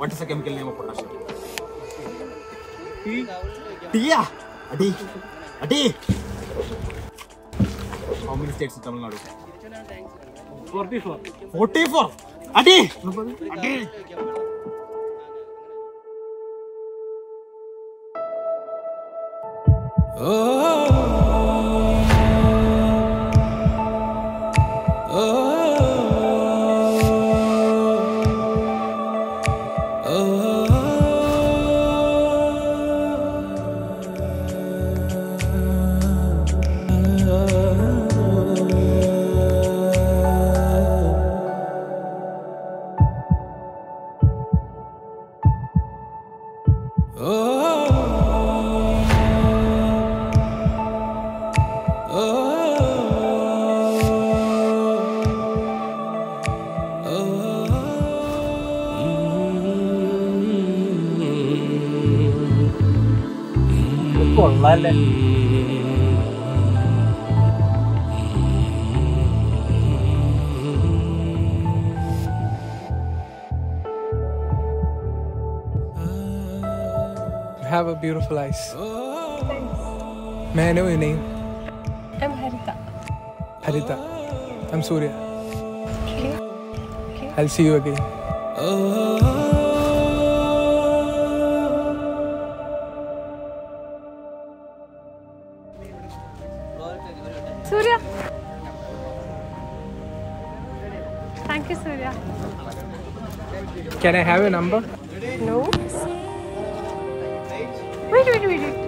What is the chemical name of potassium? Tia. Adi. Adi. How many states in Tamil Nadu? 44 44. Adi. Adi. കൊള്ളാല്ലേ You have a beautiful eyes. May I know your name? I'm Harita. Harita. I'm Surya. Okay. Okay. I'll see you again. Surya. Thank you, Surya. Can I have your number? No. Wait, wait, wait, wait.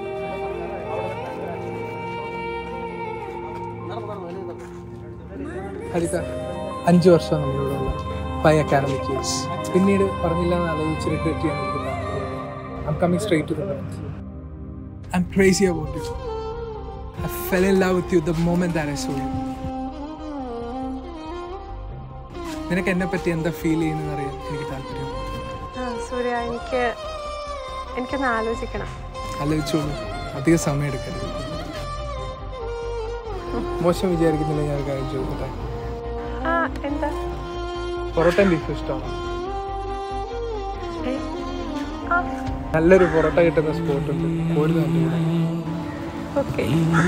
ഹരിത അഞ്ച് വർഷം നമ്മളിവിടെ five academic years പിന്നീട് പറഞ്ഞില്ല എന്ന് ആലോചിച്ച് regret ചെയ്യാൻ നിൽക്കുന്ന I'm coming straight to the point I'm crazy about you I fell in love with you the moment that I saw you നിനക്ക് എന്നെ പറ്റി എന്താ ഫീൽ ചെയ്യുന്നതെന്ന് അറിയാൻ എനിക്ക് താല്പര്യം ആ സൂര്യ എനിക്ക് എനിക്കൊന്ന് ആലോചിക്കണം ആലോചിച്ചോളൂ അധികം സമയം എടുക്കരുത് മോശം വിചാരിക്കുന്നില്ല ഞാൻ ഒരു കാര്യം ചോദിക്കട്ടെ ആ എന്താ പൊറോട്ടയും ബീഫും ഇഷ്ടമാണ് ഏ? ആ നല്ലൊരു പൊറോട്ട കിട്ടുന്ന സ്പോട്ട് ഉണ്ട് കോഴി തന്നെ ഇവിടെ ഓക്കെ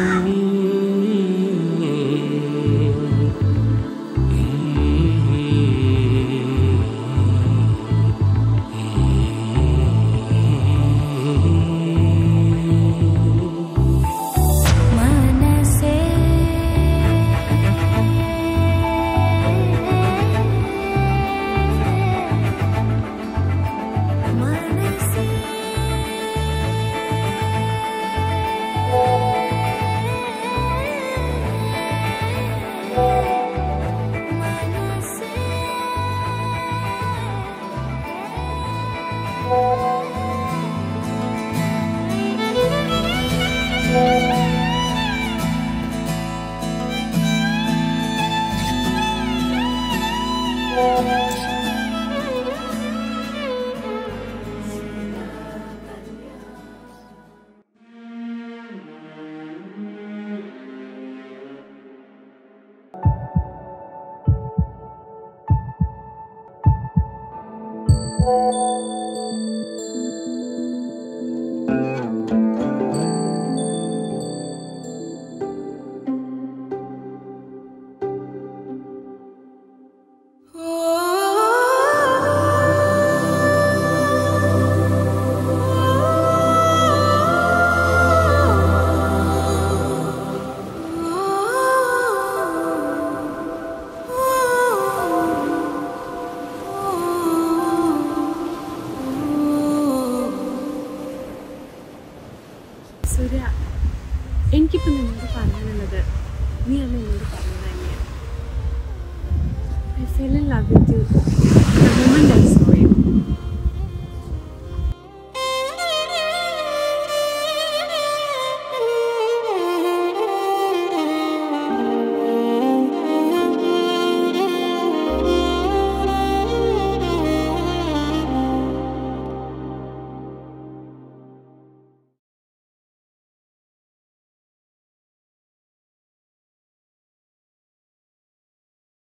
മനസേ മനസേ മനസേ സൂര്യ എനിക്കിപ്പോൾ നിന്നോട് പറയാനുള്ളത് നീ അന്ന് എന്നോട് പറഞ്ഞത് തന്നെയാണ് I fell in love with you the moment I